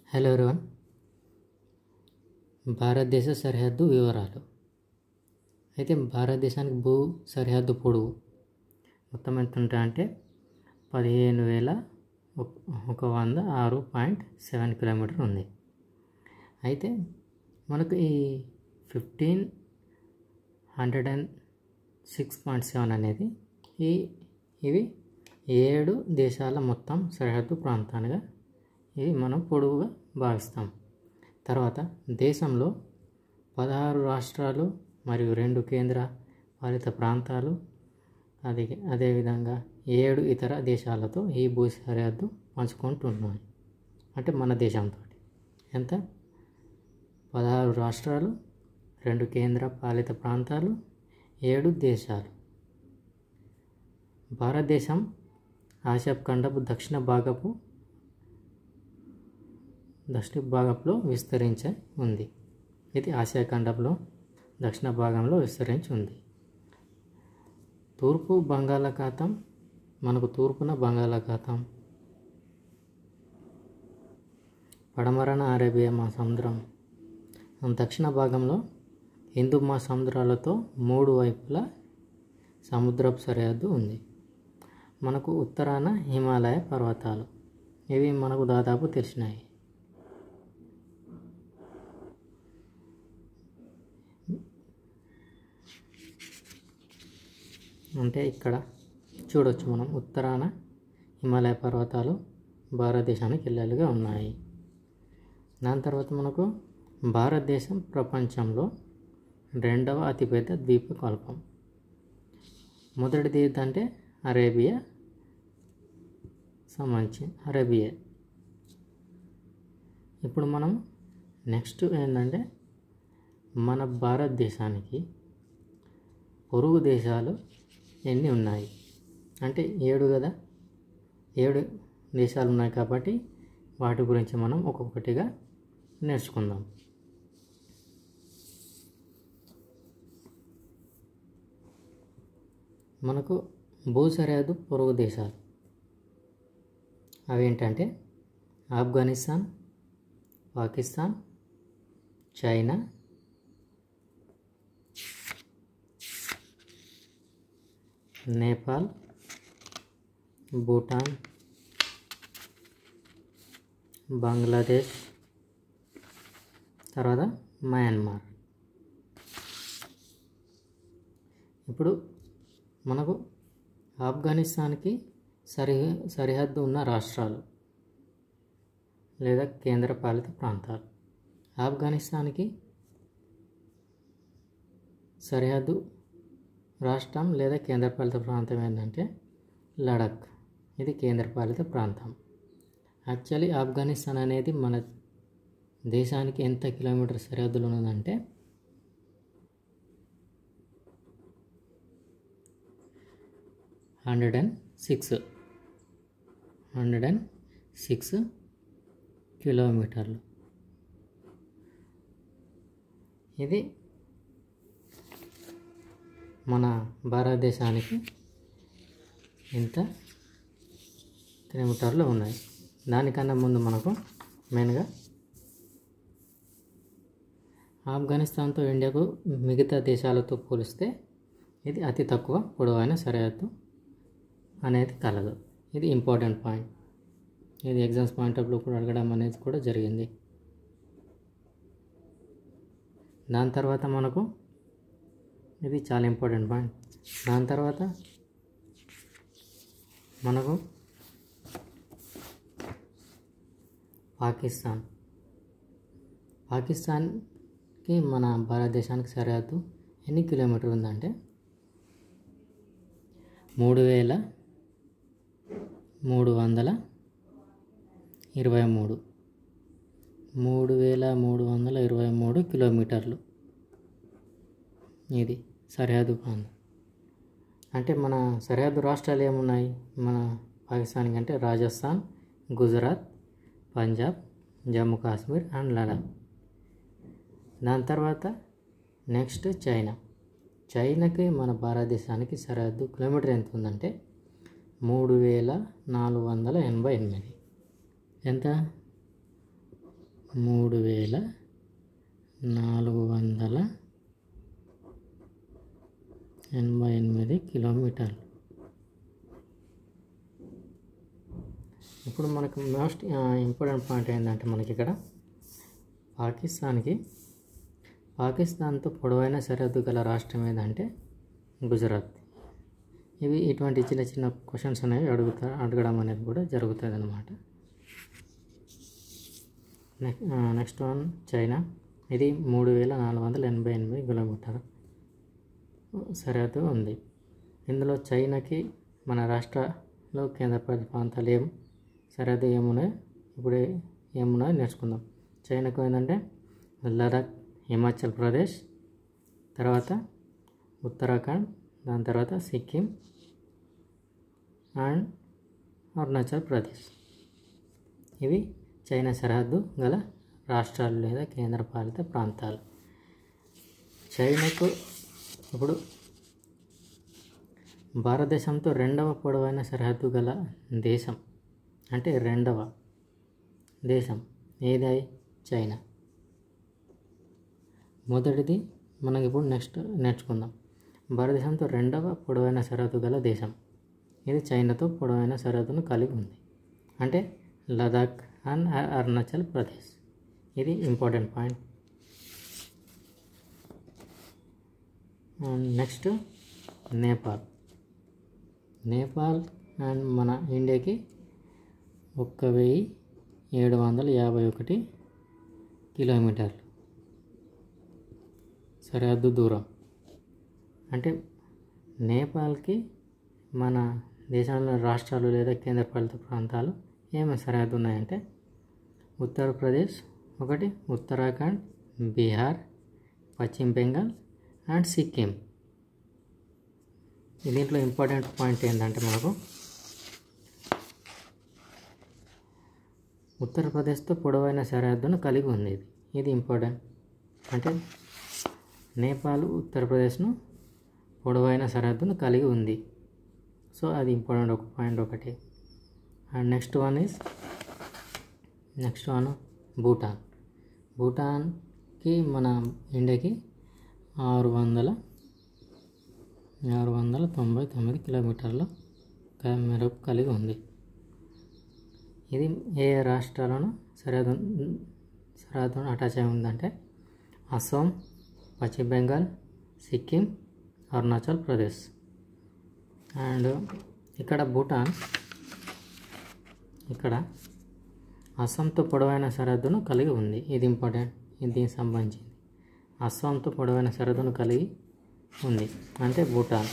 Hello everyone భారతదేశ సరిహద్దు వివరాలు అయితే భారతదేశానికి భూ సరిహద్దు పొడవు మొత్తం ఎంత ఉంటాయంటే పదిహేను వేల ఒక- ఒక వంద ఆరు పాయింట్ సెవెన్ కిలోమీటర్ ఉంది అయితే మనకు ఈ fifteen hundred and six point seven అనేది ఈ ఇవి ఏడు దేశాల మొత్తం సరిహద్దు ప్రాంతాలుగా ఇవి మనం పొడవుగా భావిస్తాం తర్వాత దేశంలో పదహారు రాష్ట్రాలు మరియు రెండు కేంద్ర పాలిత ప్రాంతాలు అది అదేవిధంగా ఏడు ఇతర దేశాలతో ఈ భూ సరిహద్దు పంచుకుంటున్నాయి అంటే మన దేశంతో ఎంత పదహారు రాష్ట్రాలు రెండు కేంద్ర పాలిత ప్రాంతాలు ఏడు దేశాలు భారతదేశం ఆసియా ఖండపు దక్షిణ భాగపు దక్షిణ భాగంలో విస్తరించి ఉంది ఇది ఆసియా ఖండంలో దక్షిణ భాగంలో విస్తరించి ఉంది తూర్పు బంగాళాఖాతం మనకు తూర్పున బంగాళాఖాతం పడమరన అరేబియా మహాసముద్రం దక్షిణ భాగంలో హిందూ మహాసముద్రాలతో మూడు వైపులా సముద్రపు సరిహద్దు ఉంది మనకు ఉత్తరాన హిమాలయ పర్వతాలు ఇవి మనకు దాదాపు తెలిసినాయి అంటే ఇక్కడ చూడొచ్చు మనం ఉత్తరాన హిమాలయ పర్వతాలు భారతదేశానికి వెళ్ళాలిగా ఉన్నాయి దాని తర్వాత మనకు భారతదేశం ప్రపంచంలో రెండవ అతిపెద్ద ద్వీపకల్పం మొదటిది ఏంటంటే అరేబియా సంబంధించి అరేబియా ఇప్పుడు మనం నెక్స్ట్ ఏంటంటే మన భారతదేశానికి పొరుగు దేశాలు ఎన్ని ఉన్నాయి అంటే ఏడు కదా ఏడు దేశాలు ఉన్నాయి కాబట్టి వాటి గురించి మనం ఒక్కొక్కటిగా నేర్చుకుందాం మనకు భూ సరిహద్దు పొరుగు దేశాలు అవి ఏంటంటే ఆఫ్ఘనిస్తాన్ పాకిస్తాన్ చైనా నేపాల్ భూటాన్ బంగ్లాదేశ్ తర్వాత మయన్మార్ ఇప్పుడు మనకు ఆఫ్ఘనిస్తాన్కి సరి సరిహద్దు ఉన్న రాష్ట్రాలు లేదా కేంద్రపాలిత ప్రాంతాలు ఆఫ్ఘనిస్తాన్కి సరిహద్దు రాష్ట్రం లేదా కేంద్రపాలిత ప్రాంతం ఏంటంటే లడక్ ఇది కేంద్రపాలిత ప్రాంతం యాక్చువల్లీ ఆఫ్ఘనిస్తాన్ అనేది మన దేశానికి ఎంత కిలోమీటర్ సరిహద్దులు ఉన్నదంటే hundred and six hundred and six కిలోమీటర్లు ఇది మన భారతదేశానికి ఇంత కిలోమీటర్లు ఉన్నాయి దానికన్నా ముందు మనకు మెయిన్గా ఆఫ్ఘనిస్తాన్తో ఇండియాకు మిగతా దేశాలతో పోలిస్తే ఇది అతి తక్కువ పొడవైన సరిహద్దు అనేది కలదు ఇది ఇంపార్టెంట్ పాయింట్ ఇది ఎగ్జామ్స్ పాయింట్ ఆఫ్ వ్యూ కూడా అడగడం అనేది కూడా జరిగింది దాని తర్వాత మనకు ఇది చాలా ఇంపార్టెంట్ పాయింట్ దాని తర్వాత మనకు పాకిస్తాన్ పాకిస్తాన్కి మన భారతదేశానికి సరిహద్దు ఎన్ని కిలోమీటర్ ఉందంటే మూడు వేల మూడు వందల ఇరవై మూడు మూడు వేల మూడు వందల ఇరవై మూడు కిలోమీటర్లు ఇది సరిహద్దు ప్రాంతం అంటే మన సరిహద్దు రాష్ట్రాలు ఏమున్నాయి మన పాకిస్తాన్కి అంటే రాజస్థాన్ గుజరాత్ పంజాబ్ జమ్మూ కాశ్మీర్ అండ్ లడాక్ దాని తర్వాత నెక్స్ట్ చైనా చైనాకి మన భారతదేశానికి సరిహద్దు కిలోమీటర్ ఎంత ఉందంటే మూడు వేల నాలుగు వందల ఎనభై ఎనిమిది ఎంత మూడు వేల నాలుగు వందల ఎనభై ఎనిమిది కిలోమీటర్లు ఇప్పుడు మనకు మోస్ట్ ఇంపార్టెంట్ పాయింట్ ఏంటంటే మనకి ఇక్కడ పాకిస్తాన్కి పాకిస్తాన్తో పొడవైన సరిహద్దు గల రాష్ట్రం ఏదంటే గుజరాత్ ఇవి ఇటువంటి చిన్న చిన్న క్వశ్చన్స్ అనేవి అడుగుతా అడగడం అనేది కూడా జరుగుతుంది అనమాట నెక్స్ట్ వన్ చైనా ఇది మూడు వేల నాలుగు వందల ఎనభై ఎనిమిది కిలోమీటర్ సరిహద్దు ఉంది ఇందులో చైనాకి మన రాష్ట్రంలో కేంద్రపాలిత ప్రాంతాలు ఏం సరిహద్దు ఏమున్నాయి ఇప్పుడు ఏమున్నాయో నేర్చుకుందాం చైనాకు ఏంటంటే లదాఖ్ హిమాచల్ ప్రదేశ్ తర్వాత ఉత్తరాఖండ్ దాని తర్వాత సిక్కిం అండ్ అరుణాచల్ ప్రదేశ్ ఇవి చైనా సరిహద్దు గల రాష్ట్రాలు లేదా కేంద్రపాలిత ప్రాంతాలు చైనాకు ఇప్పుడు భారతదేశంతో రెండవ పొడవైన సరిహద్దు గల దేశం అంటే రెండవ దేశం ఏది చైనా మొదటిది మనకి ఇప్పుడు నెక్స్ట్ నేర్చుకుందాం భారతదేశంతో రెండవ పొడవైన సరిహద్దు గల దేశం ఇది చైనాతో పొడవైన సరిహద్దును కలిగి ఉంది అంటే లదాఖ్ అండ్ అరుణాచల్ ప్రదేశ్ ఇది important point next Nepal Nepal and మన ఇండియాకి ఒక్క వెయ్యి ఏడు వందల యాభై ఒకటి కిలోమీటర్లు సరిహద్దు దూరం అంటే నేపాల్కి మన దేశంలో రాష్ట్రాలు లేదా కేంద్రపాలిత ప్రాంతాలు ఏమేమి సరిహద్దు ఉన్నాయంటే ఉత్తరప్రదేశ్ ఒకటి ఉత్తరాఖండ్ బీహార్ పశ్చిమ బెంగాల్ అండ్ సిక్కిం దీంట్లో ఇంపార్టెంట్ పాయింట్ ఏంటంటే మనకు ఉత్తరప్రదేశ్తో పొడవైన సరిహద్దును కలిగి ఉంది ఇది ఇది ఇంపార్టెంట్ అంటే నేపాల్ ఉత్తరప్రదేశ్ను పొడవైన సరిహద్దును కలిగి ఉంది సో అది ఇంపార్టెంట్ ఒక పాయింట్ ఒకటి and next one is next one Bhutan భూటాన్కి మన ఇండియాకి ఆరు వందల ఆరు వందల తొంభై తొమ్మిది కిలోమీటర్ల మేరకు కలిగి ఉంది ఇది ఏ రాష్ట్రాలను సరిహద్దు సరిహద్దును అటాచ్ అయి ఉందంటే అస్సాం పశ్చిమ బెంగాల్ సిక్కిం అరుణాచల్ ప్రదేశ్ అండ్ ఇక్కడ భూటాన్ ఇక్కడ అస్సాంతో పొడవైన సరిహద్దును కలిగి ఉంది ఇది ఇంపార్టెంట్ ఇది దీనికి సంబంధించింది అస్సాంతో పొడవైన సరిహద్దును కలిగి ఉంది అంటే భూటాన్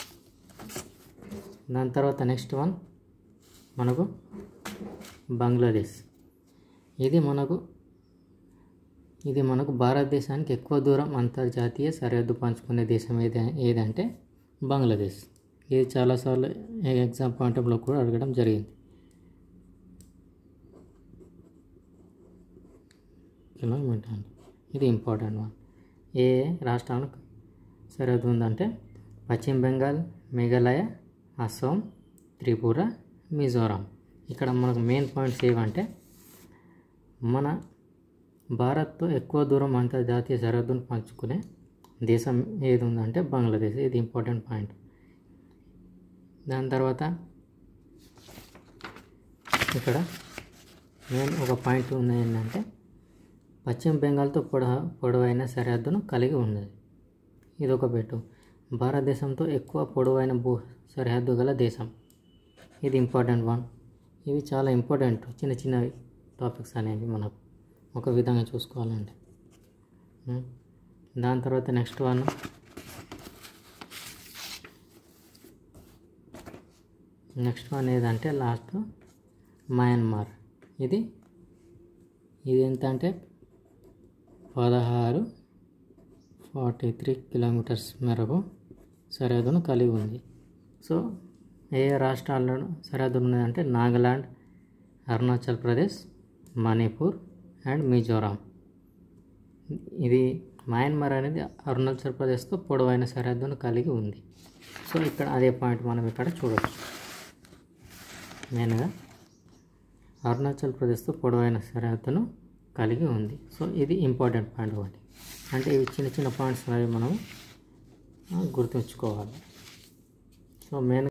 దాని తర్వాత నెక్స్ట్ వన్ మనకు బంగ్లాదేశ్ ఇది మనకు ఇది మనకు భారతదేశానికి ఎక్కువ దూరం అంతర్జాతీయ సరిహద్దు పంచుకునే దేశం ఏది ఏదంటే బంగ్లాదేశ్ ఇది చాలాసార్లు ఎగ్జామ్ పాయింట్లో కూడా అడగడం జరిగింది కిలోమీటర్ ఇది ఇంపార్టెంట్ వన్ ఏ రాష్ట్రానికి సరిహద్దు ఉందంటే పశ్చిమ బెంగాల్ మేఘాలయ అస్సాం త్రిపుర మిజోరాం ఇక్కడ మనకు మెయిన్ పాయింట్స్ ఏవంటే మన భారత్తో ఎక్కువ దూరం అంతర్జాతీయ సరిహద్దును పంచుకునే దేశం ఏది ఉందంటే బంగ్లాదేశ్ ఇది ఇంపార్టెంట్ పాయింట్ దాని తర్వాత ఇక్కడ మెయిన్ ఒక పాయింట్ ఉంది ఏంటంటే పశ్చిమ బెంగాల్తో పొడ పొడవైన సరిహద్దును కలిగి ఉన్నది ఇది ఒక పెట్టు భారతదేశంతో ఎక్కువ పొడవైన భూ సరిహద్దు గల దేశం ఇది ఇంపార్టెంట్ వన్ ఇవి చాలా ఇంపార్టెంట్ చిన్న చిన్న టాపిక్స్ అనేవి మనకు ఒక విధంగా చూసుకోవాలంటే ఉమ్. దాని తర్వాత నెక్స్ట్ వన్ నెక్స్ట్ వన్ ఏదంటే లాస్ట్ మయన్మార్ ఇది ఇది ఎంత అంటే పదహారు ఫార్టీ త్రీ కిలోమీటర్స్ మేరకు సరిహద్దును కలిగి ఉంది సో ఏ ఏ రాష్ట్రాల్లో సరిహద్దులు ఉన్నాయంటే నాగాలాండ్ అరుణాచల్ ప్రదేశ్ మణిపూర్ అండ్ మిజోరాం ఇది మయన్మార్ అనేది అరుణాచల్ ప్రదేశ్తో పొడవైన సరిహద్దును కలిగి ఉంది సో ఇక్కడ అదే పాయింట్ మనం ఇక్కడ చూడవచ్చు మెయిన్గా అరుణాచల్ ప్రదేశ్తో పొడవైన సరిహద్దును కలిగి ఉంది సో ఇది ఇంపార్టెంట్ పాయింట్ ఒకటి అంటే ఇవి చిన్న చిన్న పాయింట్స్ అనేవి మనం ఆ, గుర్తుంచుకోవాలి సో మెయిన్